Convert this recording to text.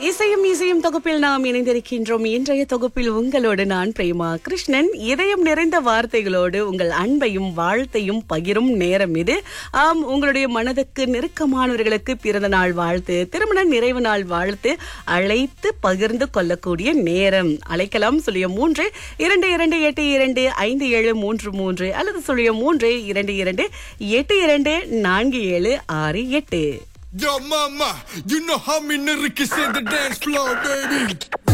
இசையும் இசையும் தொகுப்பில் நாம் இணைந்திருக்கின்றோம் இன்றைய தொகுப்பில் உங்களோடு நான் பிரேமா கிருஷ்ணன் இதயம் நிறைந்த வார்த்தைகளோடு உங்கள் அன்பையும் வாழ்த்தையும் பகிரும் நேரம் இது ஆம் உங்களுடைய மனதுக்கு நெருக்கமானவர்களுக்கு பிறந்த நாள் வாழ்த்து திருமண நிறைவு நாள் வாழ்த்து அழைத்து பகிர்ந்து கொள்ளக்கூடிய நேரம் அழைக்கலாம் சொல்லிய மூன்று இரண்டு இரண்டு எட்டு இரண்டு ஐந்து ஏழு மூன்று மூன்று அல்லது சொல்லிய மூன்று இரண்டு இரண்டு எட்டு இரண்டு நான்கு ஏழு ஆறு எட்டு Yo, mama, you know how me niggas in the dance floor, baby.